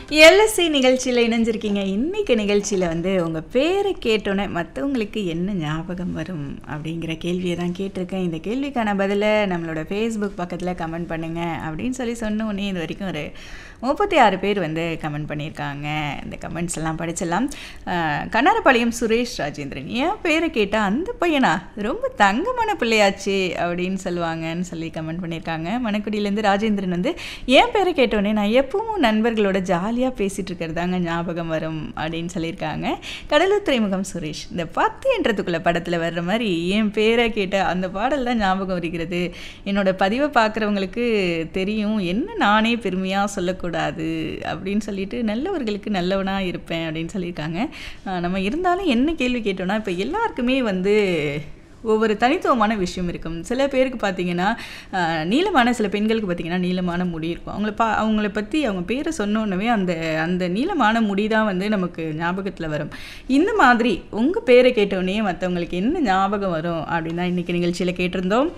LSC நிகழ்ச்சியில் இணைஞ்சிருக்கீங்க இன்னைக்கு நிகழ்ச்சியில் வந்து உங்கள் பேரை கேட்டோன்னே மற்றவங்களுக்கு என்ன ஞாபகம் வரும் அப்படிங்கிற கேள்வியை தான் கேட்டிருக்கேன் இந்த கேள்விக்கான பதிலை நம்மளோட ஃபேஸ்புக் பக்கத்தில் கமெண்ட் பண்ணுங்க அப்படின்னு சொல்லி சொன்ன உடனே இது வரைக்கும் ஒரு முப்பத்தி ஆறு பேர் வந்து கமெண்ட் பண்ணியிருக்காங்க இந்த கமெண்ட்ஸ் எல்லாம் படிச்சிடலாம் அஹ், கண்ணாரப்பாளையம் சுரேஷ் ராஜேந்திரன் என் பேரை கேட்டால் அந்த பையனா ரொம்ப தங்கமான பிள்ளையாச்சு அப்படின்னு சொல்லுவாங்கன்னு சொல்லி கமெண்ட் பண்ணியிருக்காங்க மணக்குடியிலேருந்து ராஜேந்திரன் வந்து என் பேரை கேட்டோடனே நான் எப்பவும் நண்பர்களோட ஜாலியாக பேசிகிட்டு இருக்கிறதாங்க ஞாபகம் வரும் அப்படின்னு சொல்லியிருக்காங்க கடலூர் துறைமுகம் சுரேஷ் இந்த பத்து என்றதுக்குள்ள படத்தில் வர்ற மாதிரி என் பேரை கேட்ட அந்த பாடல் தான் ஞாபகம் வருகிறது என்னோட பதிவை பார்க்குறவங்களுக்கு தெரியும் என்ன நானே பெருமையாக சொல்லக்கூடாது அப்படின்னு சொல்லிட்டு நல்லவர்களுக்கு நல்லவனாக இருப்பேன் அப்படின்னு சொல்லியிருக்காங்க ஆஹ் நம்ம இருந்தாலும் என்ன கேள்வி கேட்டோம்னா இப்போ எல்லாருக்குமே வந்து ஒவ்வொரு தனித்துவமான விஷயம் இருக்கும் சில பேருக்கு பார்த்தீங்கன்னா ஆஹ், நீளமான சில பெண்களுக்கு பார்த்தீங்கன்னா நீளமான முடி இருக்கும் அவங்கள பா அவங்கள பற்றி அவங்க பேரை சொன்னோன்னவே அந்த அந்த நீளமான முடி தான் வந்து நமக்கு ஞாபகத்தில் வரும் இந்த மாதிரி உங்கள் பேரை கேட்டோடனே மற்றவங்களுக்கு என்ன ஞாபகம் வரும் அப்படின்னு தான் இன்றைக்கி நிகழ்ச்சியில் கேட்டிருந்தோம்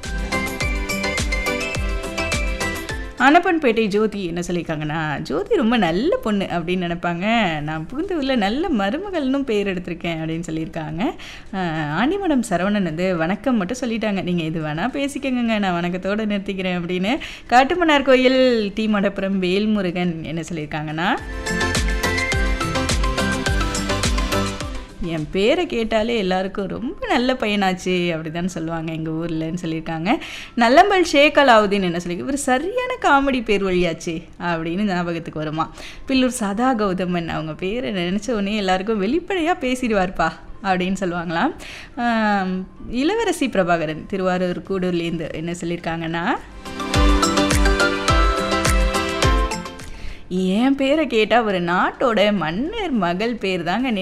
அனப்பன்பேட்டை ஜோதி என்ன சொல்லியிருக்காங்கன்னா ஜோதி ரொம்ப நல்ல பொண்ணு அப்படின்னு நினைப்பாங்க நான் புகுந்தூரில் நல்ல மருமகள்னும் பேர் எடுத்திருக்கேன் அப்படின்னு சொல்லியிருக்காங்க ஆஹ் ஆண்டிமடம் சரவணன் வந்து வணக்கம் மட்டும் சொல்லிட்டாங்க நீங்கள் இது வேணால் பேசிக்கங்க நான் வணக்கத்தோடு நிறுத்திக்கிறேன் அப்படின்னு காட்டுமன்னார் கோயில் டி மடப்புரம் வேல்முருகன் என்ன சொல்லியிருக்காங்கன்னா என் பேரை கேட்டாலே எல்லாருக்கும் ரொம்ப நல்ல பையனாச்சு அப்படிதான் சொல்லுவாங்க எங்கள் ஊர்லன்னு சொல்லியிருக்காங்க நல்லம்பல் ஷேக் அலாவுதீன் என்ன சொல்லி இவர் சரியான காமெடி பேர் வழியாச்சு அப்படின்னு ஞாபகத்துக்கு வருமா பில்லூர் சதா கௌதமன் அவங்க பேரை நினச்ச உடனே எல்லாருக்கும் வெளிப்படையாக பேசிடுவார்ப்பா அப்படின்னு சொல்லுவாங்களாம் ஆம், இளவரசி பிரபாகரன் திருவாரூர் கூடூர்லேருந்து என்ன சொல்லியிருக்காங்கன்னா என் பேரை கேட்டால் ஒரு நாட்டோட மன்னர் மகள் பேர் தாங்க